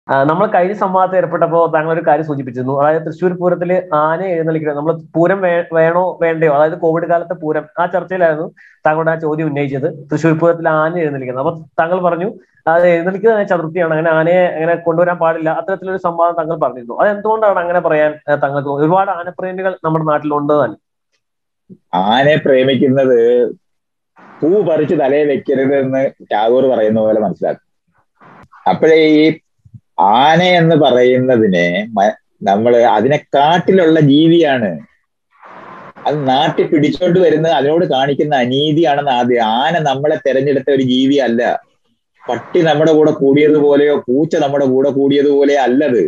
നമ്മൾ കഴിഞ്ഞ സംവാദത്തിൽ ഏർപ്പെട്ടപ്പോൾ താങ്കൾ ഒരു കാര്യം സൂചിപ്പിച്ചിരുന്നു അതായത് തൃശ്ശൂർ പൂരത്തിൽ ആന എഴുന്നള്ളിക്കുന്നത് നമ്മൾ പൂരം വേണോ വേണ്ടയോ അതായത് കോവിഡ് കാലത്തെ പൂരം ആ ചർച്ചയിലായിരുന്നു താങ്കളുടെ ആ ചോദ്യം ഉന്നയിച്ചത് തൃശ്ശൂർ പൂരത്തിൽ ആന എഴുന്നള്ളിക്കുന്നത് അപ്പൊ താങ്കൾ പറഞ്ഞു അത് എഴുന്നള്ളിക്കുന്നത് ചതുർത്ഥിയാണ് അങ്ങനെ ആനയെ അങ്ങനെ കൊണ്ടുവരാൻ പാടില്ല അത്തരത്തിലൊരു സംവാദം താങ്കൾ പറഞ്ഞിരുന്നു അത് എന്തുകൊണ്ടാണ് അങ്ങനെ പറയാൻ താങ്കൾക്ക് ഒരുപാട് ആനപ്രേമികൾ നമ്മുടെ നാട്ടിലുണ്ട് തന്നെ ആനയെ പ്രേമിക്കുന്നത് പൂ പറിച്ച് തലയിൽ വെക്കരുത് എന്ന് ടാഗോർ പറയുന്ന പോലെ മനസ്സിലാക്കും അപ്പോഴേ ഈ ആന എന്ന് പറയുന്നതിനെ നമ്മൾ അതിനെ കാട്ടിലുള്ള ജീവിയാണ് അത് നാട്ടിൽ പിടിച്ചോണ്ട് വരുന്നത് അതിനോട് കാണിക്കുന്ന അനീതിയാണെന്ന് ആദ്യം ആന നമ്മളെ തെരഞ്ഞെടുത്ത ഒരു ജീവി അല്ല പട്ടി നമ്മുടെ കൂടെ കൂടിയതുപോലെയോ പൂച്ച നമ്മുടെ കൂടെ കൂടിയതുപോലെയോ അല്ലത്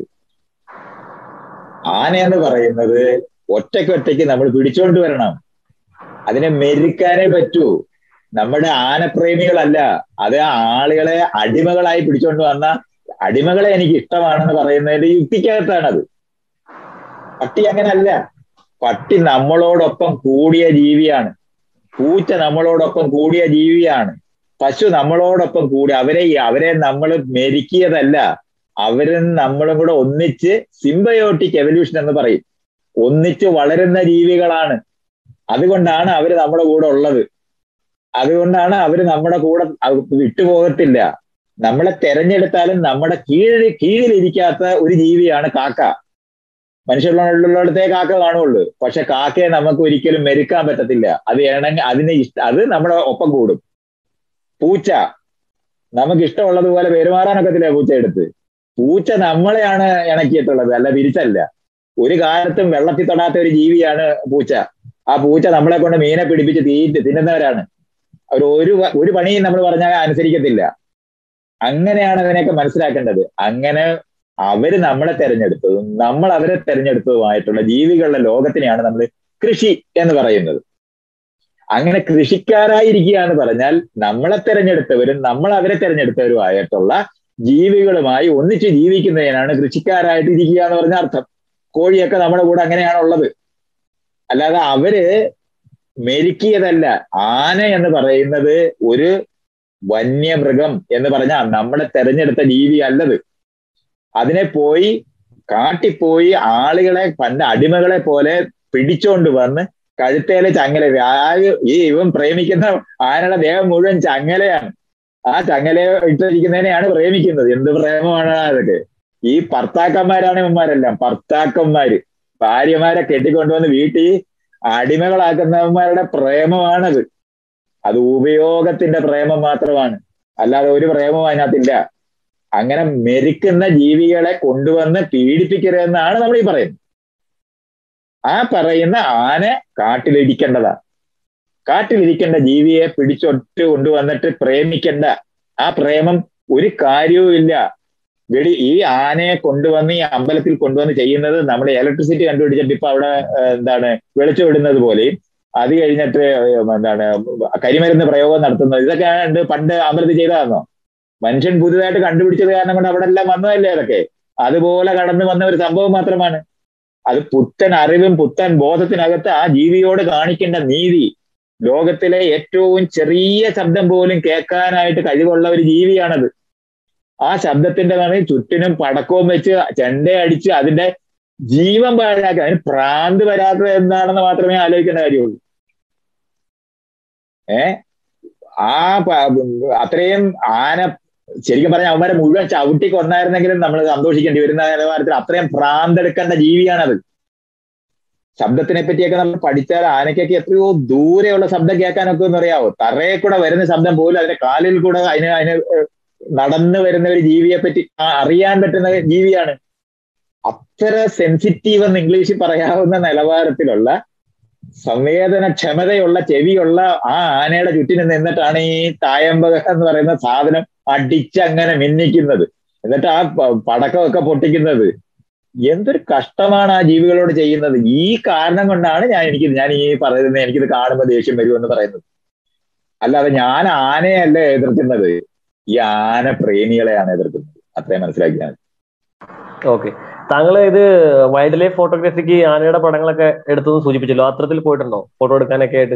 ആന എന്ന് പറയുന്നത് ഒറ്റയ്ക്കൊറ്റയ്ക്ക് നമ്മൾ പിടിച്ചോണ്ട് വരണം അതിനെ മെരുക്കാനേ പറ്റൂ നമ്മുടെ ആനപ്രേമികളല്ല അത് ആളുകളെ അടിമകളായി പിടിച്ചോണ്ട് വന്ന അടിമകളെ എനിക്ക് ഇഷ്ടമാണെന്ന് പറയുന്നതിന്റെ യുക്തിക്കകത്താണത് പട്ടി അങ്ങനല്ല പട്ടി നമ്മളോടൊപ്പം കൂടിയ ജീവിയാണ് പൂച്ച നമ്മളോടൊപ്പം കൂടിയ ജീവിയാണ് പശു നമ്മളോടൊപ്പം കൂടി അവരെ അവരെ നമ്മൾ മെരുക്കിയതല്ല അവരും നമ്മളും കൂടെ ഒന്നിച്ച് സിംബയോട്ടിക് എവല്യൂഷൻ എന്ന് പറയും ഒന്നിച്ച് വളരുന്ന ജീവികളാണ് അതുകൊണ്ടാണ് അവര് നമ്മുടെ കൂടെ ഉള്ളത് അതുകൊണ്ടാണ് അവര് നമ്മുടെ കൂടെ വിട്ടുപോകത്തില്ല നമ്മളെ തെരഞ്ഞെടുത്താലും നമ്മുടെ കീഴിൽ കീഴിലിരിക്കാത്ത ഒരു ജീവിയാണ് കാക്ക മനുഷ്യരുള്ളിടത്തേ കാക്ക കാണുള്ളൂ പക്ഷെ കാക്കയെ നമുക്ക് ഒരിക്കലും മെരുക്കാൻ പറ്റത്തില്ല അത് ഇണങ്ങ അതിന് ഇഷ്ട അത് നമ്മുടെ ഒപ്പം കൂടും പൂച്ച നമുക്ക് ഇഷ്ടമുള്ളതുപോലെ പെരുമാറാനൊക്കത്തില്ല പൂച്ച എടുത്ത് പൂച്ച നമ്മളെയാണ് ഇണക്കിയിട്ടുള്ളത് അല്ല തിരിച്ചല്ല ഒരു കാലത്തും വെള്ളത്തിൽ തൊടാത്ത ഒരു ജീവിയാണ് പൂച്ച ആ പൂച്ച നമ്മളെ കൊണ്ട് മീനെ പിടിപ്പിച്ച് തീ തിന്നുന്നവരാണ് അവർ ഒരു ഒരു പണിയും നമ്മൾ പറഞ്ഞാൽ അനുസരിക്കത്തില്ല അങ്ങനെയാണ് അതിനെയൊക്കെ മനസ്സിലാക്കേണ്ടത് അങ്ങനെ അവര് നമ്മളെ തെരഞ്ഞെടുത്തതും നമ്മൾ അവരെ തെരഞ്ഞെടുത്തതുമായിട്ടുള്ള ജീവികളുടെ ലോകത്തിനെയാണ് നമ്മൾ കൃഷി എന്ന് പറയുന്നത് അങ്ങനെ കൃഷിക്കാരായിരിക്കുക എന്ന് പറഞ്ഞാൽ നമ്മളെ തെരഞ്ഞെടുത്തവരും നമ്മൾ അവരെ തെരഞ്ഞെടുത്തവരുമായിട്ടുള്ള ജീവികളുമായി ഒന്നിച്ച് ജീവിക്കുന്നതിനാണ് കൃഷിക്കാരായിട്ട് ഇരിക്കുക എന്ന് പറഞ്ഞ അർത്ഥം കോഴിയൊക്കെ നമ്മുടെ കൂടെ അങ്ങനെയാണ് ഉള്ളത് അല്ലാതെ അവര് മെരുക്കിയതല്ല ആന എന്ന് പറയുന്നത് ഒരു വന്യമൃഗം എന്ന് പറഞ്ഞാൽ നമ്മളെ തെരഞ്ഞെടുത്ത ജീവി അല്ലത് അതിനെ പോയി കാട്ടിപ്പോയി ആളുകളെ പണ്ട് അടിമകളെ പോലെ പിടിച്ചോണ്ട് വന്ന് കഴുത്തേലെ ചങ്ങല ഈ ഇവൻ പ്രേമിക്കുന്ന ആനയുടെ ദേഹം മുഴുവൻ ചങ്ങലയാണ് ആ ചങ്ങല ഇട്ടിരിക്കുന്നതിനെയാണ് പ്രേമിക്കുന്നത് എന്ത് പ്രേമമാണ് അതൊക്കെ ഈ ഭർത്താക്കന്മാരാണ് ഇവന്മാരെല്ലാം ഭർത്താക്കന്മാര് ഭാര്യമാരെ കെട്ടിക്കൊണ്ടുവന്ന് വീട്ടിൽ അടിമകളാക്കുന്നവന്മാരുടെ പ്രേമമാണത് അത് ഉപയോഗത്തിന്റെ പ്രേമം മാത്രമാണ് അല്ലാതെ ഒരു പ്രേമവും അതിനകത്തില്ല അങ്ങനെ മെരുക്കുന്ന ജീവികളെ കൊണ്ടുവന്ന് പീഡിപ്പിക്കരുതെന്നാണ് നമ്മൾ ഈ പറയുന്നത് ആ പറയുന്ന ആന കാട്ടിലിരിക്കേണ്ടതാ കാട്ടിലിരിക്കേണ്ട ജീവിയെ പിടിച്ചൊട്ട് കൊണ്ടുവന്നിട്ട് പ്രേമിക്കേണ്ട ആ പ്രേമം ഒരു കാര്യവും ഇല്ല വെടി ഈ ആനയെ കൊണ്ടുവന്ന് ഈ അമ്പലത്തിൽ കൊണ്ടുവന്ന് ചെയ്യുന്നത് നമ്മൾ ഇലക്ട്രിസിറ്റി കണ്ടുപിടിച്ചിട്ട് ഇപ്പൊ അവിടെ എന്താണ് വെളിച്ചം ഇടുന്നത് പോലെയും അത് കഴിഞ്ഞിട്ട് എന്താണ് കരിമരുന്ന് പ്രയോഗം നടത്തുന്നത് ഇതൊക്കെ ഉണ്ട് പണ്ട് അമൃത് ചെയ്തതാണോ മനുഷ്യൻ പുതുതായിട്ട് കണ്ടുപിടിച്ചത് കാരണം കൊണ്ട് അവിടെ എല്ലാം വന്നതല്ലേ അതൊക്കെ അതുപോലെ കടന്നു വന്ന ഒരു സംഭവം മാത്രമാണ് അത് പുത്തൻ അറിവും പുത്തൻ ബോധത്തിനകത്ത് ആ ജീവിയോട് കാണിക്കേണ്ട നീതി ലോകത്തിലെ ഏറ്റവും ചെറിയ ശബ്ദം പോലും കേൾക്കാനായിട്ട് കഴിവുള്ള ഒരു ജീവിയാണത് ആ ശബ്ദത്തിന്റെ വേണമെങ്കിൽ ചുറ്റിനും പടക്കവും വെച്ച് ചെണ്ടയടിച്ച് അതിന്റെ ജീവൻ പാഴാക്കുക അതിന് പ്രാന്ത് വരാത്തത് എന്താണെന്ന് മാത്രമേ ആലോചിക്കേണ്ട കാര്യമുള്ളൂ ഏ ആ അത്രയും ആന ശരിക്കും പറഞ്ഞാൽ അവന്മാരെ മുഴുവൻ ചവിട്ടി കൊന്നായിരുന്നെങ്കിലും നമ്മൾ സന്തോഷിക്കേണ്ടി വരുന്ന നിലവാരത്തിൽ അത്രയും ഭ്രാന്തെടുക്കേണ്ട ജീവിയാണത് ശബ്ദത്തിനെ പറ്റിയൊക്കെ നമ്മൾ പഠിച്ചാൽ ആനയ്ക്കൊക്കെ എത്രയോ ദൂരെയുള്ള ശബ്ദം കേൾക്കാനൊക്കെ ഒന്ന് അറിയാവോ തറയെ കൂടെ വരുന്ന ശബ്ദം പോലും അതിന്റെ കാലിൽ കൂടെ അതിന് അതിന് നടന്നു വരുന്ന ഒരു ജീവിയെ പറ്റി അറിയാൻ പറ്റുന്ന ജീവിയാണ് അത്ര സെൻസിറ്റീവ് എന്ന് ഇംഗ്ലീഷിൽ പറയാവുന്ന നിലവാരത്തിലുള്ള സംവേദനക്ഷമതയുള്ള ചെവിയുള്ള ആ ആനയുടെ ചുറ്റിന് നിന്നിട്ടാണ് ഈ തായമ്പക എന്ന് പറയുന്ന സാധനം അടിച്ചങ്ങനെ മിന്നിക്കുന്നത് എന്നിട്ട് ആ പടക്കമൊക്കെ പൊട്ടിക്കുന്നത് എന്തൊരു കഷ്ടമാണ് ആ ജീവികളോട് ചെയ്യുന്നത് ഈ കാരണം കൊണ്ടാണ് ഞാൻ എനിക്ക് ഞാൻ ഈ പറയുന്നത് എനിക്കിത് കാണുമ്പോൾ ദേഷ്യം വരുമെന്ന് പറയുന്നത് അല്ലാതെ ഞാൻ ആനയല്ല എതിർക്കുന്നത് ഈ ആന പ്രേമികളെയാണ് എതിർക്കുന്നത് അത്രയും മനസ്സിലാക്കിയാൽ ഓക്കെ താങ്കൾ ഇത് വൈൽഡ് ലൈഫ് ഫോട്ടോഗ്രാഫിക്ക് ആനയുടെ പടങ്ങളൊക്കെ എടുത്തെന്ന് സൂചിപ്പിച്ചല്ലോ അത്തരത്തിൽ പോയിട്ടുണ്ടോ ഫോട്ടോ എടുക്കാനൊക്കെ ആയിട്ട്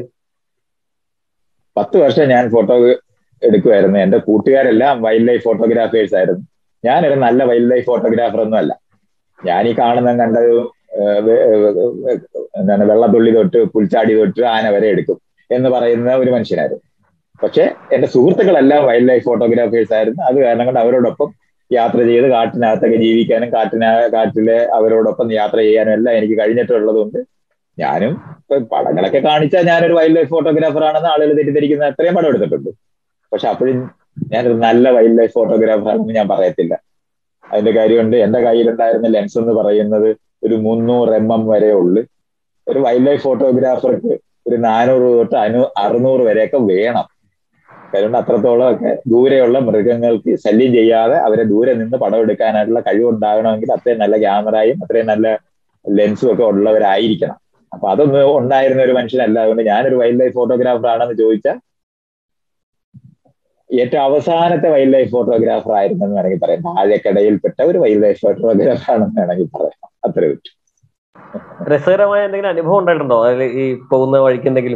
പത്ത് വർഷം ഞാൻ ഫോട്ടോ എടുക്കുമായിരുന്നു എന്റെ കൂട്ടുകാരെല്ലാം വൈൽഡ് ലൈഫ് ഫോട്ടോഗ്രാഫേഴ്സ് ആയിരുന്നു ഞാനൊരു നല്ല വൈൽഡ് ലൈഫ് ഫോട്ടോഗ്രാഫർ ഒന്നും അല്ല ഞാൻ ഈ കാണുന്ന കണ്ടത് എന്താണ് വെള്ളത്തുള്ളി തൊട്ട് പുൽച്ചാടി തൊട്ട് ആന വരെ എടുക്കും എന്ന് പറയുന്ന ഒരു മനുഷ്യനായിരുന്നു പക്ഷെ എന്റെ സുഹൃത്തുക്കളെല്ലാം വൈൽഡ് ലൈഫ് ഫോട്ടോഗ്രാഫേഴ്സ് ആയിരുന്നു അത് കാരണം കൊണ്ട് അവരോടൊപ്പം യാത്ര ചെയ്ത് കാട്ടിനകത്തൊക്കെ ജീവിക്കാനും കാട്ടിന കാട്ടിലെ അവരോടൊപ്പം യാത്ര ചെയ്യാനും എല്ലാം എനിക്ക് കഴിഞ്ഞിട്ടുള്ളത് കൊണ്ട് ഞാനും പടങ്ങളൊക്കെ കാണിച്ചാൽ ഞാനൊരു വൈൽഡ് ലൈഫ് ഫോട്ടോഗ്രാഫർ ആണെന്ന് ആളുകൾ തെറ്റിദ്ധരിക്കുന്ന അത്രയും പടം എടുത്തിട്ടുണ്ട് പക്ഷെ അപ്പോഴും ഞാനൊരു നല്ല വൈൽഡ് ലൈഫ് ഫോട്ടോഗ്രാഫർ ആണെന്ന് ഞാൻ പറയത്തില്ല അതിന്റെ കാര്യമുണ്ട് എന്റെ കയ്യിലുണ്ടായിരുന്ന ലെൻസ് എന്ന് പറയുന്നത് ഒരു മുന്നൂറ് എം എം വരെ ഉള്ളു ഒരു വൈൽഡ് ലൈഫ് ഫോട്ടോഗ്രാഫർക്ക് ഒരു നാനൂറ് തൊട്ട് അനു അറുന്നൂറ് വരെയൊക്കെ വേണം കാരണം അത്രത്തോളം ഒക്കെ ദൂരെയുള്ള മൃഗങ്ങൾക്ക് ശല്യം ചെയ്യാതെ അവരെ ദൂരെ നിന്ന് പടം എടുക്കാനായിട്ടുള്ള കഴിവുണ്ടാകണമെങ്കിൽ അത്രയും നല്ല ക്യാമറയും അത്രയും നല്ല ലെൻസും ഒക്കെ ഉള്ളവരായിരിക്കണം അപ്പൊ അതൊന്നും ഉണ്ടായിരുന്ന ഒരു മനുഷ്യനല്ല അതുകൊണ്ട് ഞാനൊരു വൈൽഡ് ലൈഫ് ഫോട്ടോഗ്രാഫർ ആണെന്ന് ചോദിച്ചാൽ ഏറ്റവും അവസാനത്തെ വൈൽഡ് ലൈഫ് ഫോട്ടോഗ്രാഫർ ആയിരുന്നെന്ന് വേണമെങ്കിൽ പറയാം താഴെക്കടയിൽപ്പെട്ട ഒരു വൈൽഡ് ലൈഫ് ഫോട്ടോഗ്രാഫർ ആണെന്ന് വേണമെങ്കിൽ പറയാം അത്രേ പറ്റൂ രസകരമായ എന്തെങ്കിലും അനുഭവം ഉണ്ടായിട്ടുണ്ടോ അതിൽ ഈ പോകുന്ന വഴിക്ക് എന്തെങ്കിലും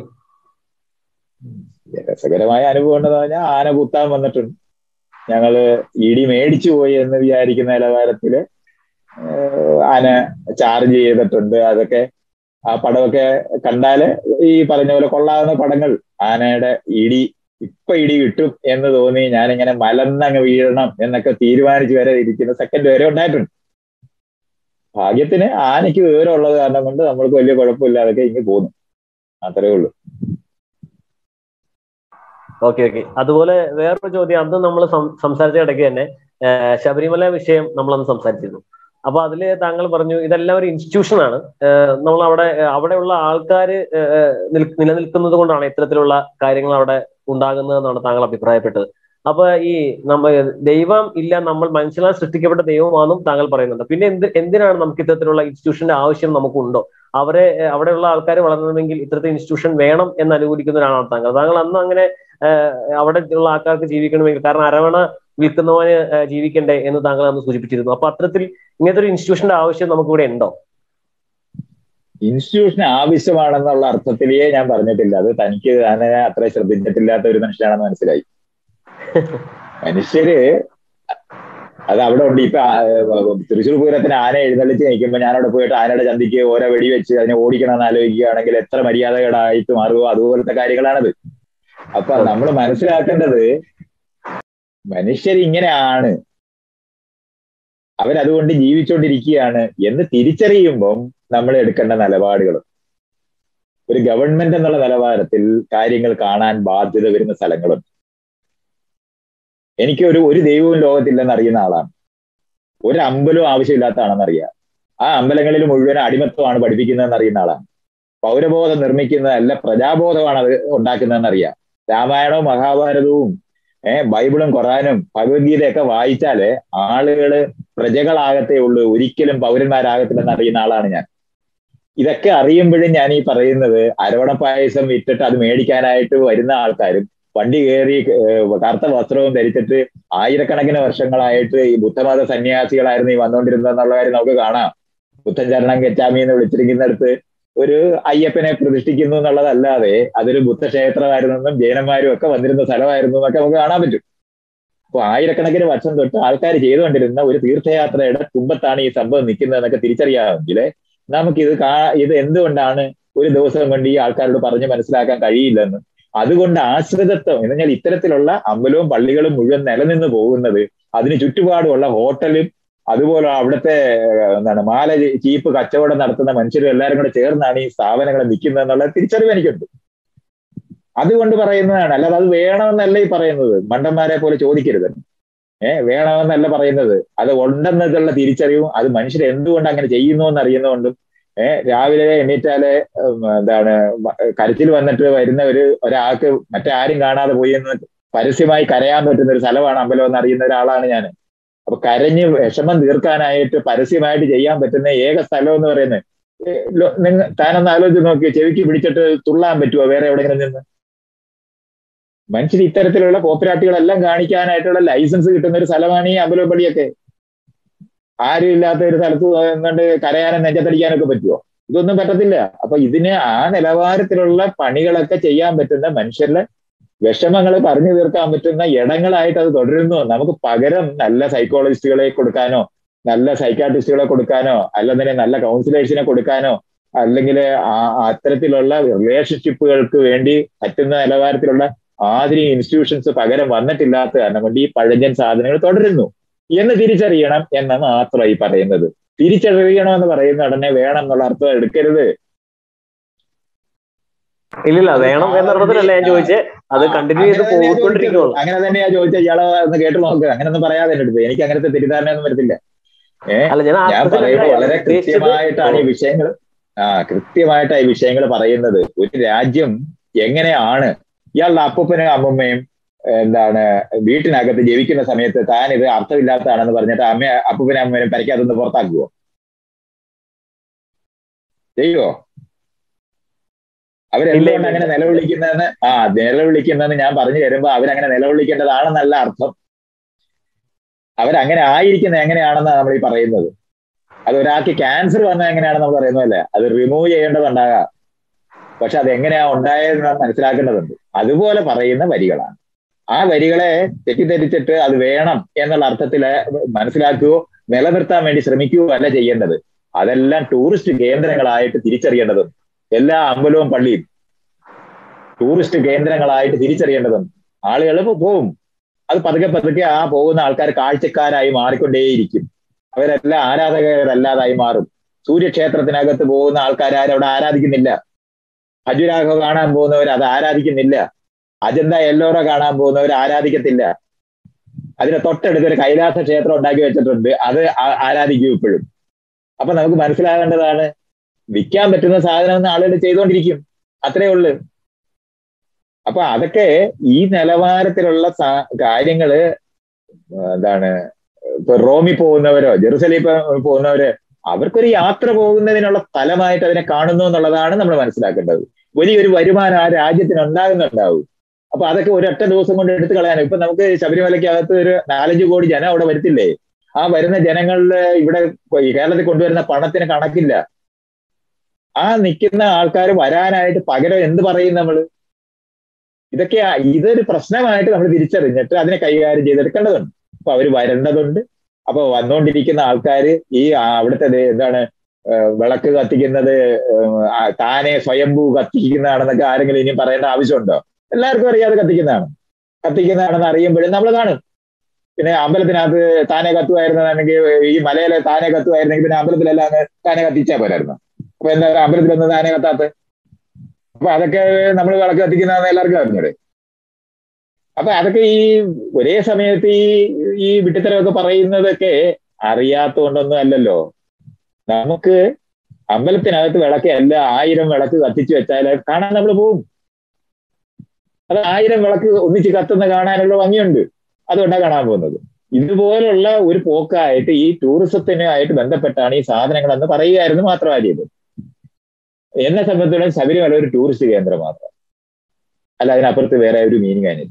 രസകരമായ അനുഭവം ഉണ്ടെന്ന് പറഞ്ഞാൽ ആന കുത്താൻ വന്നിട്ടുണ്ട് ഞങ്ങള് ഇടി മേടിച്ചു പോയി എന്ന് വിചാരിക്കുന്ന നിലവാരത്തില് ആന ചാർജ് ചെയ്തിട്ടുണ്ട് അതൊക്കെ ആ പടമൊക്കെ കണ്ടാല് ഈ പറഞ്ഞ പോലെ കൊള്ളാവുന്ന പടങ്ങൾ ആനയുടെ ഇടി ഇപ്പൊ ഇടി കിട്ടും എന്ന് തോന്നി ഞാനിങ്ങനെ മലന്നങ്ങ് വീഴണം എന്നൊക്കെ തീരുമാനിച്ച് വരെ ഇരിക്കുന്ന സെക്കൻഡ് വരെ ഉണ്ടായിട്ടുണ്ട് ഭാഗ്യത്തിന് ആനയ്ക്ക് വിവരമുള്ളത് കാരണം കൊണ്ട് നമ്മൾക്ക് വലിയ കുഴപ്പമില്ലാതൊക്കെ ഇങ്ങ് പോന്നു അത്രേ ഉള്ളൂ ഓക്കെ ഓക്കെ അതുപോലെ വേറൊരു ചോദ്യം അന്ന് നമ്മൾ സംസാരിച്ച ഇടയ്ക്ക് തന്നെ ശബരിമല വിഷയം നമ്മളന്ന് സംസാരിച്ചിരുന്നു അപ്പൊ അതില് താങ്കൾ പറഞ്ഞു ഇതെല്ലാം ഒരു ഇൻസ്റ്റിറ്റ്യൂഷൻ ആണ് നമ്മൾ അവിടെ അവിടെയുള്ള ആൾക്കാർ നിലനിൽക്കുന്നത് കൊണ്ടാണ് ഇത്തരത്തിലുള്ള കാര്യങ്ങൾ അവിടെ ഉണ്ടാകുന്നതെന്നാണ് താങ്കൾ അഭിപ്രായപ്പെട്ടത് അപ്പൊ ഈ നമ്മ ദൈവം ഇല്ല നമ്മൾ മനുഷ്യനാൽ സൃഷ്ടിക്കപ്പെട്ട ദൈവമാണെന്നും താങ്കൾ പറയുന്നുണ്ട് പിന്നെ എന്ത് എന്തിനാണ് നമുക്ക് ഇത്തരത്തിലുള്ള ഇൻസ്റ്റിറ്റ്യൂഷന്റെ ആവശ്യം നമുക്കുണ്ടോ അവരെ അവിടെയുള്ള ആൾക്കാർ വളരണമെങ്കിൽ ഇത്തരത്തിൽ ഇൻസ്റ്റിറ്റ്യൂഷൻ വേണം എന്ന് അനുകൂലിക്കുന്ന ഒരാളാണ് താങ്കൾ താങ്കൾ അന്ന് അങ്ങനെ അവിടെ ഉള്ള ആൾക്കാർക്ക് ജീവിക്കണമെങ്കിൽ കാരണം അരവണ വിൽക്കുന്നവന് ജീവിക്കണ്ടേ എന്ന് താങ്കൾ അന്ന് സൂചിപ്പിച്ചിരുന്നു അപ്പൊ അത്തരത്തിൽ ഇങ്ങനത്തെ ഒരു ഇൻസ്റ്റിറ്റ്യൂഷന്റെ ആവശ്യം നമുക്ക് ഇവിടെ ഉണ്ടോ ഇൻസ്റ്റിറ്റ്യൂഷൻ ആവശ്യമാണെന്നുള്ള അർത്ഥത്തിലേ ഞാൻ പറഞ്ഞിട്ടില്ല അത് തനിക്ക് തന്നെ അത്ര ശ്രദ്ധിച്ചിട്ടില്ലാത്ത ഒരു മനുഷ്യനാണെന്ന് മനസ്സിലായി മനുഷ്യര് അത് അവിടെ ഉണ്ട് ഇപ്പൊ തൃശ്ശൂർ പൂരത്തിന് ആന എഴുന്നള്ളിച്ച് നിൽക്കുമ്പോൾ ഞാൻ അവിടെ പോയിട്ട് ആനയുടെ ചന്തിക്ക് ഓരോ വെടി വെച്ച് അതിനെ ഓടിക്കണമെന്ന് ആലോചിക്കുകയാണെങ്കിൽ എത്ര മര്യാദകളായിട്ട് മാറുമോ അതുപോലത്തെ കാര്യങ്ങളാണത് അപ്പൊ നമ്മൾ മനസ്സിലാക്കേണ്ടത് മനുഷ്യർ ഇങ്ങനെയാണ് അവരതുകൊണ്ട് ജീവിച്ചുകൊണ്ടിരിക്കുകയാണ് എന്ന് തിരിച്ചറിയുമ്പം നമ്മൾ എടുക്കേണ്ട നിലപാടുകൾ ഒരു ഗവൺമെന്റ് എന്നുള്ള നിലവാരത്തിൽ കാര്യങ്ങൾ കാണാൻ ബാധ്യത വരുന്ന സ്ഥലങ്ങളുണ്ട് എനിക്ക് ഒരു ഒരു ദൈവവും ലോകത്തില്ലെന്ന് അറിയുന്ന ആളാണ് ഒരു അമ്പലവും ആവശ്യമില്ലാത്ത ആണെന്ന് അറിയാം ആ അമ്പലങ്ങളിൽ മുഴുവൻ അടിമത്വമാണ് പഠിപ്പിക്കുന്നതെന്ന് അറിയുന്ന ആളാണ് പൗരബോധം നിർമ്മിക്കുന്നതല്ല പ്രജാബോധമാണ് അത് ഉണ്ടാക്കുന്നതെന്ന് അറിയാം രാമായണവും മഹാഭാരതവും ഏഹ് ബൈബിളും ഖുറാനും ഭഗവത്ഗീതയൊക്കെ വായിച്ചാല് ആളുകള് പ്രജകളാകത്തേ ഉള്ളൂ ഒരിക്കലും പൗരന്മാരാകത്തില്ലെന്ന് അറിയുന്ന ആളാണ് ഞാൻ ഇതൊക്കെ അറിയുമ്പോഴും ഞാൻ ഈ പറയുന്നത് അരവണ പായസം വിറ്റിട്ട് അത് മേടിക്കാനായിട്ട് വരുന്ന ആൾക്കാരും വണ്ടി കയറി കറുത്ത വസ്ത്രവും ധരിച്ചിട്ട് ആയിരക്കണക്കിന് വർഷങ്ങളായിട്ട് ഈ ബുദ്ധമത സന്യാസികളായിരുന്നു ഈ വന്നുകൊണ്ടിരുന്നതെന്നുള്ള കാര്യം നമുക്ക് കാണാം ബുദ്ധൻ ചരണം കെച്ചാമി എന്ന് വിളിച്ചിരിക്കുന്നിടത്ത് ഒരു അയ്യപ്പനെ പ്രതിഷ്ഠിക്കുന്നു എന്നുള്ളതല്ലാതെ അതൊരു ബുദ്ധക്ഷേത്രമായിരുന്നെന്നും ജൈനന്മാരും ഒക്കെ വന്നിരുന്ന സ്ഥലമായിരുന്നു എന്നൊക്കെ നമുക്ക് കാണാൻ പറ്റും അപ്പൊ ആയിരക്കണക്കിന് വർഷം തൊട്ട് ആൾക്കാർ ചെയ്തുകൊണ്ടിരുന്ന ഒരു തീർത്ഥയാത്രയുടെ തുമ്പത്താണ് ഈ സംഭവം നിൽക്കുന്നതെന്നൊക്കെ തിരിച്ചറിയാമെങ്കിൽ നമുക്കിത് കാ ഇത് എന്തുകൊണ്ടാണ് ഒരു ദിവസം കൊണ്ട് ഈ ആൾക്കാരോട് പറഞ്ഞ് മനസ്സിലാക്കാൻ കഴിയില്ലെന്ന് അതുകൊണ്ട് ആശ്രിതത്വം എന്ന് പറഞ്ഞാൽ ഇത്തരത്തിലുള്ള അമ്പലവും പള്ളികളും മുഴുവൻ നിലനിന്ന് പോകുന്നത് അതിന് ചുറ്റുപാടുമുള്ള ഹോട്ടലും അതുപോലെ അവിടുത്തെ എന്താണ് മാല ചീപ്പ് കച്ചവടം നടത്തുന്ന മനുഷ്യരും എല്ലാവരും കൂടെ ചേർന്നാണ് ഈ സ്ഥാപനങ്ങൾ നിൽക്കുന്നത് എന്നുള്ള തിരിച്ചറിവ് എനിക്കുണ്ട് അതുകൊണ്ട് പറയുന്നതാണ് അല്ലാതെ അത് വേണമെന്നല്ല ഈ പറയുന്നത് മണ്ടന്മാരെ പോലെ ചോദിക്കരുത് ഏഹ് വേണമെന്നല്ല പറയുന്നത് അത് ഉണ്ടെന്നതുള്ള തിരിച്ചറിവും അത് മനുഷ്യർ എന്തുകൊണ്ട് അങ്ങനെ ചെയ്യുന്നു എന്ന് അറിയുന്നതുകൊണ്ടും ഏഹ് രാവിലെ എണീറ്റാല് എന്താണ് കരച്ചിൽ വന്നിട്ട് വരുന്ന ഒരു ഒരാൾക്ക് മറ്റേ ആരും കാണാതെ പോയി എന്ന് പരസ്യമായി കരയാൻ പറ്റുന്ന ഒരു സ്ഥലമാണ് അമ്പലം എന്ന് അറിയുന്ന ഒരാളാണ് ഞാൻ അപ്പൊ കരഞ്ഞ് വിഷമം തീർക്കാനായിട്ട് പരസ്യമായിട്ട് ചെയ്യാൻ പറ്റുന്ന ഏക സ്ഥലം എന്ന് പറയുന്നത് നിങ്ങൾ താനൊന്ന് ആലോചിച്ച് നോക്കി ചെവിക്ക് പിടിച്ചിട്ട് തുള്ളാൻ പറ്റുമോ വേറെ എവിടെയെങ്കിലും നിന്ന് മനുഷ്യർ ഇത്തരത്തിലുള്ള കോപ്പരാട്ടികളെല്ലാം കാണിക്കാനായിട്ടുള്ള ലൈസൻസ് കിട്ടുന്ന ഒരു സ്ഥലമാണ് ഈ അമ്പലപ്പടിയൊക്കെ ആരും ഇല്ലാത്ത ഒരു സ്ഥലത്ത് നിന്നുകൊണ്ട് കരയാനും നെഞ്ചത്തടിക്കാനൊക്കെ പറ്റുമോ ഇതൊന്നും പറ്റത്തില്ല അപ്പൊ ഇതിന് ആ നിലവാരത്തിലുള്ള പണികളൊക്കെ ചെയ്യാൻ പറ്റുന്ന മനുഷ്യരുടെ വിഷമങ്ങൾ പറഞ്ഞു തീർക്കാൻ പറ്റുന്ന ഇടങ്ങളായിട്ട് അത് തുടരുന്നു നമുക്ക് പകരം നല്ല സൈക്കോളജിസ്റ്റുകളെ കൊടുക്കാനോ നല്ല സൈക്കാട്രിസ്റ്റുകളെ കൊടുക്കാനോ അല്ലെങ്കിൽ നല്ല കൗൺസിലേഴ്സിനെ കൊടുക്കാനോ അല്ലെങ്കിൽ അത്തരത്തിലുള്ള റിലേഷൻഷിപ്പുകൾക്ക് വേണ്ടി പറ്റുന്ന നിലവാരത്തിലുള്ള ആധുനിക ഇൻസ്റ്റിറ്റ്യൂഷൻസ് പകരം വന്നിട്ടില്ലാത്ത കാരണം കൊണ്ട് ഈ പഴഞ്ചൻ സാധനങ്ങൾ തുടരുന്നു എന്ന് തിരിച്ചറിയണം എന്നാണ് മാത്രം ഈ പറയുന്നത് തിരിച്ചറിയണം എന്ന് പറയുന്ന ഉടനെ വേണം എന്നുള്ള അർത്ഥം എടുക്കരുത് ഇല്ലില്ല വേണം എന്ന അർത്ഥത്തിലല്ല ഞാൻ ചോദിച്ചേ അത് കണ്ടിന്യൂ ചെയ്ത് പോയിക്കൊണ്ടിരിക്കുന്നുള്ളൂ അങ്ങനെ തന്നെയാ ചോദിച്ച ഇയാളെ ഒന്ന് കേട്ട് നോക്കുക അങ്ങനെ ഒന്നും പറയാതെ എന്റെ അടുത്ത് എനിക്ക് അങ്ങനത്തെ തെറ്റിദ്ധാരണ ഒന്നും വരത്തില്ല ഏഹ് അല്ല ഞാൻ ഞാൻ പറയുമ്പോൾ വളരെ കൃത്യമായിട്ടാണ് ഈ വിഷയങ്ങൾ ആ കൃത്യമായിട്ടാണ് ഈ വിഷയങ്ങൾ പറയുന്നത് ഒരു രാജ്യം എങ്ങനെയാണ് ഇയാളുടെ അപ്പൂപ്പനും അമ്മൂമ്മയും എന്താണ് വീട്ടിനകത്ത് ജീവിക്കുന്ന സമയത്ത് താൻ ഇത് അർത്ഥമില്ലാത്തതാണെന്ന് പറഞ്ഞിട്ട് അമ്മ അപ്പൂപ്പനും അമ്മയും പരക്കാതൊന്ന് പുറത്താക്കുവോ ചെയ്യുവോ അവരെന്തുകൊണ്ട് അങ്ങനെ നിലവിളിക്കുന്നതെന്ന് ആ നിലവിളിക്കുന്നതെന്ന് ഞാൻ പറഞ്ഞു തരുമ്പോ അവരങ്ങനെ നിലവിളിക്കേണ്ടതാണെന്നല്ല അർത്ഥം അവരങ്ങനെ ആയിരിക്കുന്നത് എങ്ങനെയാണെന്നാണ് നമ്മൾ ഈ പറയുന്നത് അത് ഒരാൾക്ക് ക്യാൻസർ വന്നത് എങ്ങനെയാണെന്ന് നമ്മൾ പറയുന്നതല്ലേ അത് റിമൂവ് ചെയ്യേണ്ടതുണ്ടാകാം പക്ഷെ അത് എങ്ങനെയാ ഉണ്ടായതെന്ന് മനസ്സിലാക്കേണ്ടതുണ്ട് അതുപോലെ പറയുന്ന വരികളാണ് ആ വരികളെ തെറ്റിദ്ധരിച്ചിട്ട് അത് വേണം എന്നുള്ള അർത്ഥത്തിൽ മനസ്സിലാക്കുകയോ നിലനിർത്താൻ വേണ്ടി ശ്രമിക്കുകയോ അല്ല ചെയ്യേണ്ടത് അതെല്ലാം ടൂറിസ്റ്റ് കേന്ദ്രങ്ങളായിട്ട് തിരിച്ചറിയേണ്ടതുണ്ട് എല്ലാ അമ്പലവും പള്ളിയും ടൂറിസ്റ്റ് കേന്ദ്രങ്ങളായിട്ട് തിരിച്ചറിയേണ്ടതുണ്ട് ആളുകൾ പോവും അത് പതുക്കെ പതുക്കെ ആ പോകുന്ന ആൾക്കാർ കാഴ്ചക്കാരായി മാറിക്കൊണ്ടേയിരിക്കും അവരെല്ലാം ആരാധകരല്ലാതായി മാറും സൂര്യക്ഷേത്രത്തിനകത്ത് പോകുന്ന ആൾക്കാരും അവിടെ ആരാധിക്കുന്നില്ല ഹജുരാഘ കാണാൻ പോകുന്നവർ അത് ആരാധിക്കുന്നില്ല അജന്ത എല്ലോറ കാണാൻ പോകുന്നവർ ആരാധിക്കത്തില്ല അതിന് തൊട്ടടുത്ത് ഒരു കൈലാസ ക്ഷേത്രം ഉണ്ടാക്കി വെച്ചിട്ടുണ്ട് അത് ആരാധിക്കും ഇപ്പോഴും അപ്പൊ നമുക്ക് മനസ്സിലാകേണ്ടതാണ് വിൽക്കാൻ പറ്റുന്ന സാധനം ആളുകൾ ചെയ്തുകൊണ്ടിരിക്കും അത്രേ ഉള്ളു അപ്പൊ അതൊക്കെ ഈ നിലവാരത്തിലുള്ള കാര്യങ്ങള് എന്താണ് ഇപ്പൊ റോമിൽ പോകുന്നവരോ ജെറുസലേം പോകുന്നവര് അവർക്കൊരു യാത്ര പോകുന്നതിനുള്ള സ്ഥലമായിട്ട് അതിനെ കാണുന്നു എന്നുള്ളതാണ് നമ്മൾ മനസ്സിലാക്കേണ്ടത് വലിയൊരു വരുമാനം ആ രാജ്യത്തിന് ഉണ്ടാകുന്നുണ്ടാവും അപ്പൊ അതൊക്കെ ഒരൊറ്റ ദിവസം കൊണ്ട് എടുത്തു കളയാനും ഇപ്പൊ നമുക്ക് ശബരിമലയ്ക്കകത്ത് ഒരു നാലഞ്ച് കോടി ജനം അവിടെ വരത്തില്ലേ ആ വരുന്ന ജനങ്ങളില് ഇവിടെ കേരളത്തിൽ കൊണ്ടുവരുന്ന പണത്തിന് കണക്കില്ല ആ നിൽക്കുന്ന ആൾക്കാർ വരാനായിട്ട് പകരം എന്ത് പറയും നമ്മള് ഇതൊക്കെ ഇതൊരു പ്രശ്നമായിട്ട് നമ്മൾ തിരിച്ചറിഞ്ഞിട്ട് അതിനെ കൈകാര്യം ചെയ്തെടുക്കേണ്ടതുണ്ട് അപ്പൊ അവർ വരേണ്ടതുണ്ട് അപ്പൊ വന്നുകൊണ്ടിരിക്കുന്ന ആൾക്കാർ ഈ അവിടുത്തെ എന്താണ് വിളക്ക് കത്തിക്കുന്നത് താനെ സ്വയംഭൂ കത്തിക്കുന്നതാണെന്നൊക്കെ ആരെങ്കിലും ഇനി പറയേണ്ട ആവശ്യമുണ്ടോ എല്ലാവർക്കും അറിയാതെ കത്തിക്കുന്നതാണ് കത്തിക്കുന്നതാണെന്ന് അറിയുമ്പോഴും നമ്മൾ കാണും പിന്നെ അമ്പലത്തിനകത്ത് താനെ കത്തുമായിരുന്നതാണെങ്കിൽ ഈ മലയിലെ താനെ കത്തുമായിരുന്നെങ്കിൽ പിന്നെ അമ്പലത്തിലെല്ലാം താനെ കത്തിച്ചാൽ പോരായിരുന്നു അപ്പൊ എന്താ അമ്പലത്തിലൊന്നും താനെ കത്താത്ത അപ്പൊ അതൊക്കെ നമ്മൾ വിളക്ക് കത്തിക്കുന്നതെന്ന് എല്ലാവർക്കും അറിഞ്ഞൂടെ അപ്പൊ അതൊക്കെ ഈ ഒരേ സമയത്ത് ഈ ഈ വിട്ടിത്തരമൊക്കെ പറയുന്നതൊക്കെ അറിയാത്തതുകൊണ്ടൊന്നും അല്ലല്ലോ നമുക്ക് അമ്പലത്തിനകത്ത് വിളക്ക് അല്ല ആയിരം വിളക്ക് കത്തിച്ചു വെച്ചാൽ കാണാൻ നമ്മൾ പോകും അത് ആയിരം വിളക്ക് ഒന്നിച്ച് കത്തുന്ന കാണാനുള്ള ഭംഗിയുണ്ട് അതുകൊണ്ടാണ് കാണാൻ പോകുന്നത് ഇതുപോലുള്ള ഒരു പോക്കായിട്ട് ഈ ടൂറിസത്തിനുമായിട്ട് ബന്ധപ്പെട്ടാണ് ഈ സാധനങ്ങളെന്ന് പറയുകയായിരുന്നു മാത്രമാണ് ചെയ്തത് എന്നെ സംബന്ധിച്ചിടത്തോളം ശബരിമല ഒരു ടൂറിസ്റ്റ് കേന്ദ്രം മാത്രം അല്ല അതിനപ്പുറത്ത് വേറെ ഒരു മീനിങ് അതിനില്ല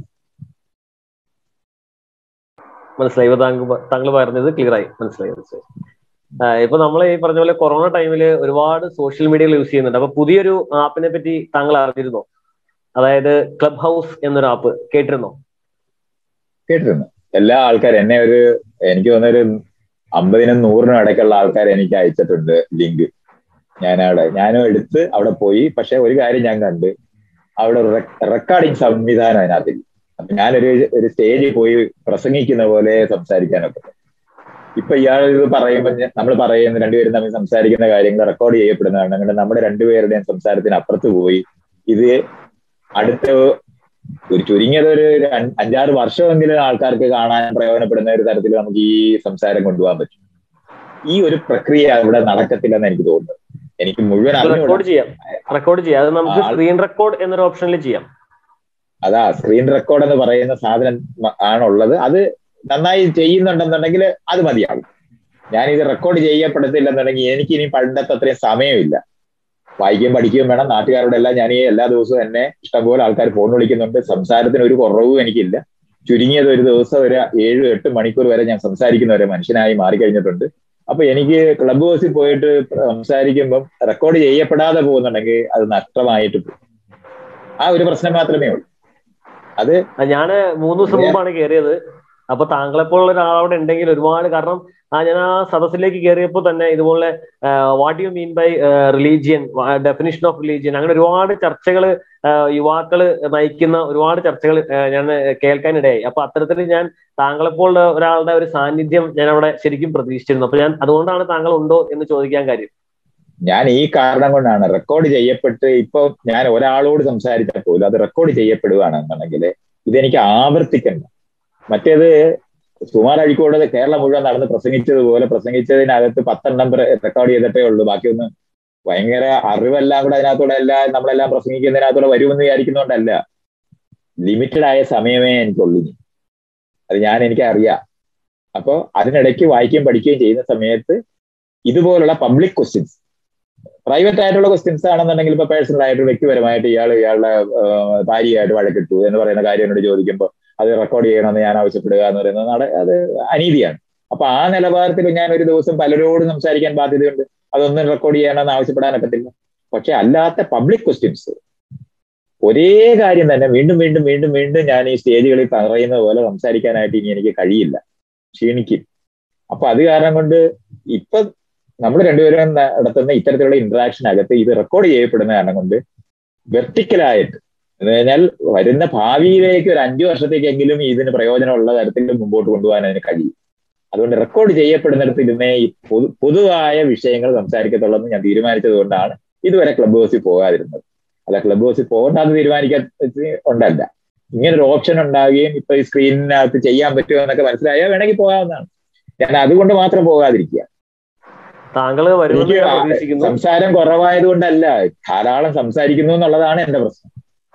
മനസ്സിലായി ഇപ്പൊ താങ്കൾ താങ്കൾ പറഞ്ഞത് ക്ലിയർ ആയി മനസ്സിലായി മനസ്സിലായി ഇപ്പൊ നമ്മൾ ഈ പറഞ്ഞ പോലെ കൊറോണ ടൈമിൽ ഒരുപാട് സോഷ്യൽ മീഡിയകൾ യൂസ് ചെയ്യുന്നുണ്ട് അപ്പൊ പുതിയൊരു ആപ്പിനെ പറ്റി താങ്കൾ അറിഞ്ഞിരുന്നോ അതായത് ക്ലബ് ഹൗസ് എന്നൊരു ആപ്പ് കേട്ടിരുന്നോ കേട്ടിരുന്നു എല്ലാ ആൾക്കാരും എന്നെ ഒരു എനിക്ക് തോന്നുന്നൊരു അമ്പതിനും നൂറിനും ഇടയ്ക്കുള്ള ആൾക്കാർ എനിക്ക് അയച്ചിട്ടുണ്ട് ലിങ്ക് ഞാൻ അവിടെ ഞാനും എടുത്ത് അവിടെ പോയി പക്ഷെ ഒരു കാര്യം ഞാൻ കണ്ട് അവിടെ റെക്കോർഡിങ് സംവിധാനം അതിനകത്തില്ല അപ്പൊ ഞാനൊരു ഒരു സ്റ്റേജിൽ പോയി പ്രസംഗിക്കുന്ന പോലെ സംസാരിക്കാനൊക്കെ ഇപ്പൊ ഇയാൾ ഇത് പറയുമ്പോൾ നമ്മൾ പറയുന്ന രണ്ടുപേരും തമ്മിൽ സംസാരിക്കുന്ന കാര്യങ്ങൾ റെക്കോർഡ് ചെയ്യപ്പെടുന്നതാണ് അങ്ങനെ നമ്മുടെ രണ്ടുപേരുടെയും സംസാരത്തിന് അപ്പുറത്ത് പോയി ഇത് അടുത്ത ഒരു ചുരുങ്ങിയത് ഒരു അഞ്ചാറ് വർഷമെങ്കിലും ആൾക്കാർക്ക് കാണാൻ പ്രയോജനപ്പെടുന്ന ഒരു തരത്തിൽ നമുക്ക് ഈ സംസാരം കൊണ്ടുപോകാൻ പറ്റും ഈ ഒരു പ്രക്രിയ ഇവിടെ നടക്കത്തില്ലെന്ന് എനിക്ക് തോന്നുന്നത് എനിക്ക് മുഴുവൻ റെക്കോർഡ് ചെയ്യാം റെക്കോർഡ് ചെയ്യാം അത് നമുക്ക് സ്ക്രീൻ റെക്കോർഡ് എന്നൊരു ഓപ്ഷനിൽ ചെയ്യാം അതാ സ്ക്രീൻ റെക്കോർഡ് എന്ന് പറയുന്ന സാധനം ആണുള്ളത് അത് നന്നായി ചെയ്യുന്നുണ്ടെന്നുണ്ടെങ്കിൽ അത് മതിയാകും ഞാനിത് റെക്കോർഡ് ചെയ്യപ്പെടത്തില്ലെന്നുണ്ടെങ്കിൽ എനിക്ക് ഇനി പണ്ടത്തെ അത്രയും സമയമില്ല വായിക്കുകയും പഠിക്കുകയും വേണം നാട്ടുകാരോട് എല്ലാം ഞാൻ ഈ എല്ലാ ദിവസവും എന്നെ ഇഷ്ടംപോലെ ആൾക്കാർ ഫോൺ വിളിക്കുന്നുണ്ട് സംസാരത്തിന് ഒരു കുറവും എനിക്കില്ല ചുരുങ്ങിയത് ഒരു ദിവസം ഒരു ഏഴ് എട്ട് മണിക്കൂർ വരെ ഞാൻ സംസാരിക്കുന്ന ഒരു മനുഷ്യനായി മാറിക്കഴിഞ്ഞിട്ടുണ്ട് അപ്പൊ എനിക്ക് ക്ലബ് ഹൗസിൽ പോയിട്ട് സംസാരിക്കുമ്പം റെക്കോർഡ് ചെയ്യപ്പെടാതെ പോകുന്നുണ്ടെങ്കിൽ അത് നഷ്ടമായിട്ട് പോകും ആ ഒരു പ്രശ്നം മാത്രമേ ഉള്ളൂ അത് ഞാന് മൂന്ന് ദിവസം മുമ്പാണ് കയറിയത് അപ്പൊ താങ്കളെപ്പോലുള്ള ഒരാൾ അവിടെ ഉണ്ടെങ്കിൽ ഒരുപാട് കാരണം ആ ഞാൻ ആ സദസ്സിലേക്ക് കയറിയപ്പോൾ തന്നെ ഇതുപോലെ what you mean by religion definition of religion അങ്ങനെ ഒരുപാട് ചർച്ചകൾ യുവാക്കള് നയിക്കുന്ന ഒരുപാട് ചർച്ചകൾ ഞാൻ കേൾക്കാനിടയായി അപ്പൊ അത്തരത്തിൽ ഞാൻ താങ്കളെപ്പോലുള്ള ഒരാളുടെ ഒരു സാന്നിധ്യം ഞാൻ അവിടെ ശരിക്കും പ്രതീക്ഷിച്ചിരുന്നു അപ്പൊ ഞാൻ അതുകൊണ്ടാണ് താങ്കൾ ഉണ്ടോ എന്ന് ചോദിക്കാൻ കാര്യം ഞാൻ ഈ കാരണം കൊണ്ടാണ് റെക്കോർഡ് ചെയ്യപ്പെട്ട് ഇപ്പൊ ഞാൻ ഒരാളോട് സംസാരിച്ചാൽ പോലും അത് റെക്കോർഡ് ചെയ്യപ്പെടുകയാണെന്നുണ്ടെങ്കിൽ ഇതെനിക്ക് ആവർത്തിക്കണ്ട മറ്റേത് സുമാർ അഴിക്കോട് കേരളം മുഴുവൻ നടന്ന് പ്രസംഗിച്ചതുപോലെ പ്രസംഗിച്ചതിനകത്ത് പത്തെണ്ണം റെക്കോർഡ് ചെയ്തിട്ടേ ഉള്ളൂ ബാക്കിയൊന്നും ഭയങ്കര അറിവെല്ലാം കൂടെ അതിനകത്തൂടെ എല്ലാം നമ്മളെല്ലാം പ്രസംഗിക്കുന്നതിനകത്തൂടെ വരുമെന്ന് വിചാരിക്കുന്നതുകൊണ്ടല്ല ലിമിറ്റഡ് ആയ സമയമേ എനിക്കുള്ളൂ അത് ഞാൻ എനിക്കറിയാം അപ്പോൾ അതിനിടയ്ക്ക് വായിക്കുകയും പഠിക്കുകയും ചെയ്യുന്ന സമയത്ത് ഇതുപോലുള്ള പബ്ലിക് ക്വസ്റ്റ്യൻസ് പ്രൈവറ്റ് ആയിട്ടുള്ള ക്വസ്റ്റ്യൻസ് ആണെന്നുണ്ടെങ്കിൽ ഇപ്പൊ പേഴ്സണൽ ആയിട്ട് വ്യക്തിപരമായിട്ട് ഇയാൾ ഇയാളുടെ ഭാര്യയായിട്ട് വഴക്കിട്ടു എന്ന് പറയുന്ന കാര്യം എന്നോട് ചോദിക്കുമ്പോൾ അത് റെക്കോർഡ് ചെയ്യണമെന്ന് ഞാൻ ആവശ്യപ്പെടുക എന്ന് പറയുന്നത് നാടെ അത് അനീതിയാണ് അപ്പൊ ആ നിലവാരത്തിൽ ഞാൻ ഒരു ദിവസം പലരോടും സംസാരിക്കാൻ ബാധ്യതയുണ്ട് അതൊന്നും റെക്കോർഡ് ചെയ്യണമെന്ന് ആവശ്യപ്പെടാനൊക്കത്തില്ല പക്ഷെ അല്ലാത്ത പബ്ലിക് ക്വസ്റ്റ്യൻസ് ഒരേ കാര്യം തന്നെ വീണ്ടും വീണ്ടും വീണ്ടും വീണ്ടും ഞാൻ ഈ സ്റ്റേജുകളിൽ പറയുന്നത് പോലെ സംസാരിക്കാനായിട്ട് ഇനി എനിക്ക് കഴിയില്ല ക്ഷീണിക്കും അപ്പൊ അത് കാരണം കൊണ്ട് ഇപ്പൊ നമ്മൾ രണ്ടുപേരും നടത്തുന്ന ഇത്തരത്തിലുള്ള ഇന്ററാക്ഷൻ അകത്ത് ഇത് റെക്കോർഡ് ചെയ്യപ്പെടുന്ന കാരണം കൊണ്ട് വെർട്ടിക്കലായിട്ട് എന്ന് കഴിഞ്ഞാൽ വരുന്ന ഭാവിയിലേക്ക് ഒരു അഞ്ചു വർഷത്തേക്കെങ്കിലും ഇതിന് പ്രയോജനമുള്ള തരത്തിൽ മുമ്പോട്ട് കൊണ്ടുപോകാൻ അതിന് കഴിയും അതുകൊണ്ട് റെക്കോർഡ് ചെയ്യപ്പെടുന്നിടത്ത് ഇതിനെ ഈ പൊതു പൊതുവായ വിഷയങ്ങൾ സംസാരിക്കത്തുള്ളൂ എന്ന് ഞാൻ തീരുമാനിച്ചത് കൊണ്ടാണ് ഇതുവരെ ക്ലബ് ഹൗസിൽ പോകാതിരുന്നത് അല്ല ക്ലബ് ഹൗസിൽ പോകണ്ടെന്ന് തീരുമാനിക്കാൻ ഉണ്ടല്ല ഇങ്ങനെ ഒരു ഓപ്ഷൻ ഉണ്ടാവുകയും ഇപ്പൊ ഈ സ്ക്രീനിനകത്ത് ചെയ്യാൻ പറ്റുമോ എന്നൊക്കെ മനസ്സിലായാൽ വേണമെങ്കിൽ പോകാവുന്നതാണ് ഞാൻ അതുകൊണ്ട് മാത്രം പോകാതിരിക്കുക താങ്കൾ സംസാരം കുറവായത് കൊണ്ടല്ല ധാരാളം സംസാരിക്കുന്നു എന്നുള്ളതാണ് എന്റെ പ്രശ്നം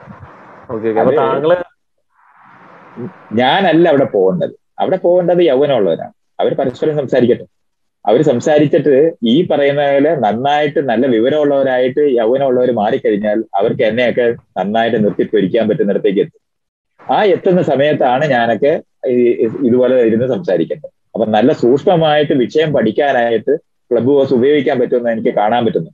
ഞാനല്ല അവിടെ പോകേണ്ടത് അവിടെ പോകേണ്ടത് യൗവനമുള്ളവരാണ് അവർ പരസ്പരം സംസാരിക്കട്ടെ അവർ സംസാരിച്ചിട്ട് ഈ പറയുന്ന പോലെ നന്നായിട്ട് നല്ല വിവരമുള്ളവരായിട്ട് യൗവനമുള്ളവർ മാറിക്കഴിഞ്ഞാൽ അവർക്ക് എന്നെയൊക്കെ നന്നായിട്ട് നിർത്തിപ്പൊരിക്കാൻ പറ്റുന്നിടത്തേക്ക് എത്തും ആ എത്തുന്ന സമയത്താണ് ഞാനൊക്കെ ഇതുപോലെ ഇരുന്ന് സംസാരിക്കേണ്ടത് അപ്പൊ നല്ല സൂക്ഷ്മമായിട്ട് വിഷയം പഠിക്കാനായിട്ട് ക്ലബ് ഹൗസ് ഉപയോഗിക്കാൻ പറ്റുമെന്ന് എനിക്ക് കാണാൻ പറ്റുന്നു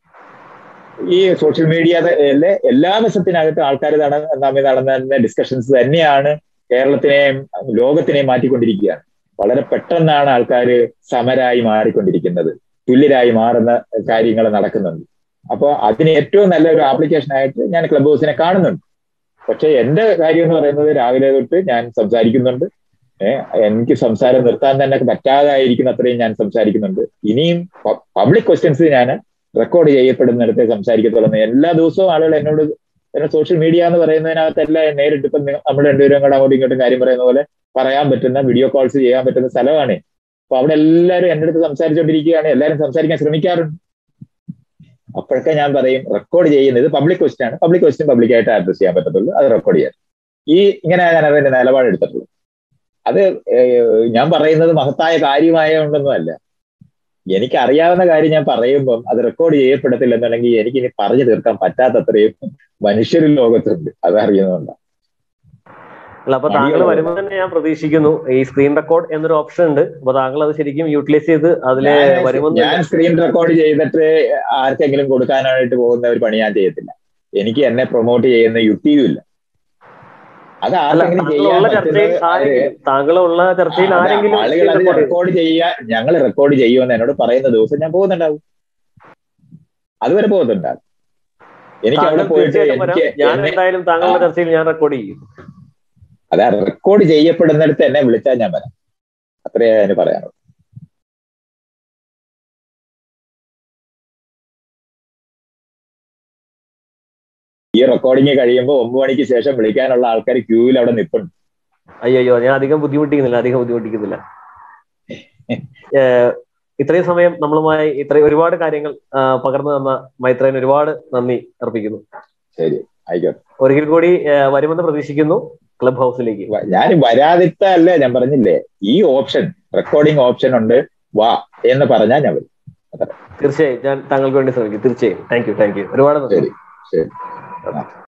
ഈ സോഷ്യൽ മീഡിയയിലെ എല്ലാ വശത്തിനകത്ത് ആൾക്കാർ തമ്മിൽ നടന്ന ഡിസ്കഷൻസ് തന്നെയാണ് കേരളത്തിനെയും ലോകത്തിനെയും മാറ്റിക്കൊണ്ടിരിക്കുകയാണ് വളരെ പെട്ടെന്നാണ് ആൾക്കാർ സമരായി മാറിക്കൊണ്ടിരിക്കുന്നത് തുല്യരായി മാറുന്ന കാര്യങ്ങൾ നടക്കുന്നുണ്ട് അപ്പോൾ അതിന് ഏറ്റവും നല്ല ഒരു ആപ്ലിക്കേഷൻ ആയിട്ട് ഞാൻ ക്ലബ് ഹൗസിനെ കാണുന്നുണ്ട് പക്ഷെ എന്റെ കാര്യം എന്ന് പറയുന്നത് രാവിലെ തൊട്ട് ഞാൻ സംസാരിക്കുന്നുണ്ട് എനിക്ക് സംസാരം നിർത്താൻ തന്നെ പറ്റാതായിരിക്കുന്ന അത്രയും ഞാൻ സംസാരിക്കുന്നുണ്ട് ഇനിയും പബ്ലിക് ക്വസ്റ്റ്യൻസ് ഞാൻ റെക്കോർഡ് ചെയ്യപ്പെടുന്നിടത്തെ സംസാരിക്കത്തുള്ളൂ എല്ലാ ദിവസവും ആളുകൾ എന്നോട് എന്നെ സോഷ്യൽ മീഡിയ എന്ന് പറയുന്നതിനകത്തല്ല നേരിട്ട് ഇപ്പം നമ്മൾ രണ്ടുപേരും കൂടെ അങ്ങോട്ടും ഇങ്ങോട്ടും കാര്യം പറയുന്ന പോലെ പറയാൻ പറ്റുന്ന വീഡിയോ കോൾസ് ചെയ്യാൻ പറ്റുന്ന സ്ഥലമാണ് അപ്പൊ അവിടെ എല്ലാവരും എൻ്റെ അടുത്ത് സംസാരിച്ചുകൊണ്ടിരിക്കുകയാണ് എല്ലാവരും സംസാരിക്കാൻ ശ്രമിക്കാറുണ്ട് അപ്പോഴൊക്കെ ഞാൻ പറയും റെക്കോർഡ് ചെയ്യുന്നത് പബ്ലിക് ക്വസ്റ്റ്യൻ ആണ് പബ്ലിക് ക്വസ്റ്റ്യൻ പബ്ലിക്കായിട്ട് അഡ്രസ് ചെയ്യാൻ പറ്റത്തുള്ളൂ അത് റെക്കോർഡ് ചെയ്യാൻ ഈ ഇങ്ങനെ ഞാൻ അതിന്റെ നിലപാട് എടുത്തിട്ടുള്ളൂ അത് ഞാൻ പറയുന്നത് മഹത്തായ കാര്യമായതുകൊണ്ടൊന്നും അല്ല എനിക്ക് അറിയാവുന്ന കാര്യം ഞാൻ പറയുമ്പം അത് റെക്കോർഡ് ചെയ്യപ്പെടത്തില്ല എന്നുണ്ടെങ്കിൽ എനിക്ക് ഇനി പറഞ്ഞു തീർക്കാൻ പറ്റാത്തത്രയും മനുഷ്യരിൽ ലോകത്തുണ്ട് അത് അറിയുന്നതുകൊണ്ടാണ് അല്ല അപ്പൊ താങ്കൾ വരുമ്പോൾ തന്നെ ഞാൻ പ്രതീക്ഷിക്കുന്നു ഈ സ്ക്രീൻ റെക്കോർഡ് എന്നൊരു ഓപ്ഷൻ ഉണ്ട് അപ്പൊ താങ്കൾ അത് ശരിക്കും യൂട്ടിലൈസ് ചെയ്ത് അതിലെ വരുമ്പോൾ ഞാൻ സ്ക്രീൻ റെക്കോർഡ് ചെയ്തിട്ട് ആർക്കെങ്കിലും കൊടുക്കാനായിട്ട് പോകുന്ന ഒരു പണി ഞാൻ ചെയ്യത്തില്ല എനിക്ക് എന്നെ പ്രൊമോട്ട് ചെയ്യുന്ന യുക്തിയുമില്ല അത് ആർക്കെങ്കിലും ചെയ്യാൻ താങ്കളുള്ള ചർച്ചയിൽ ആരെങ്കിലും ആളുകൾ അത് റെക്കോർഡ് ചെയ്യാൻ ഞങ്ങൾ റെക്കോർഡ് ചെയ്യുമെന്ന് എന്നോട് പറയുന്ന ദിവസം ഞാൻ പോകുന്നുണ്ടാവും അതുവരെ പോകുന്നുണ്ടാവും എനിക്ക് അവിടെ പോയിട്ട് ഞാൻ എന്തായാലും താങ്കളുടെ ചർച്ചയിൽ ഞാൻ റെക്കോർഡ് ചെയ്യും അതാ റെക്കോർഡ് ചെയ്യപ്പെടുന്നിടത്ത് എന്നെ വിളിച്ചാൽ ഞാൻ വരാം അത്രേ അതിന് പറയാനുള്ളൂ ഈ റെക്കോർഡിങ് കഴിയുമ്പോൾ ഒമ്പത് മണിക്ക് ശേഷം വിളിക്കാനുള്ള ആൾക്കാർ ക്യൂവിൽ അവിടെ നിൽപ്പുണ്ട് അയ്യോ ഞാൻ അധികം ബുദ്ധിമുട്ടിക്കുന്നില്ല അധികം ബുദ്ധിമുട്ടിക്കുന്നില്ല ഇത്രയും സമയം നമ്മളുമായി ഇത്രയും ഒരുപാട് കാര്യങ്ങൾ പകർന്നു തന്ന മൈത്രേന് ഒരുപാട് നന്ദി അർപ്പിക്കുന്നു ശരി ആയിക്കോട്ടെ ഒരിക്കൽ കൂടി വരുമെന്ന് പ്രതീക്ഷിക്കുന്നു ക്ലബ് ഹൗസിലേക്ക് ഞാൻ വരാതിട്ടല്ല ഞാൻ പറഞ്ഞില്ലേ ഈ ഓപ്ഷൻ റെക്കോർഡിംഗ് ഓപ്ഷൻ ഉണ്ട് വാ എന്ന് പറഞ്ഞാൽ ഞാൻ വരും തീർച്ചയായും ഞാൻ താങ്കൾക്ക് വേണ്ടി ശ്രമിക്കും തീർച്ചയായും താങ്ക് യു താങ്ക് യു ഒരുപാട് നന്ദി ശരി ശരി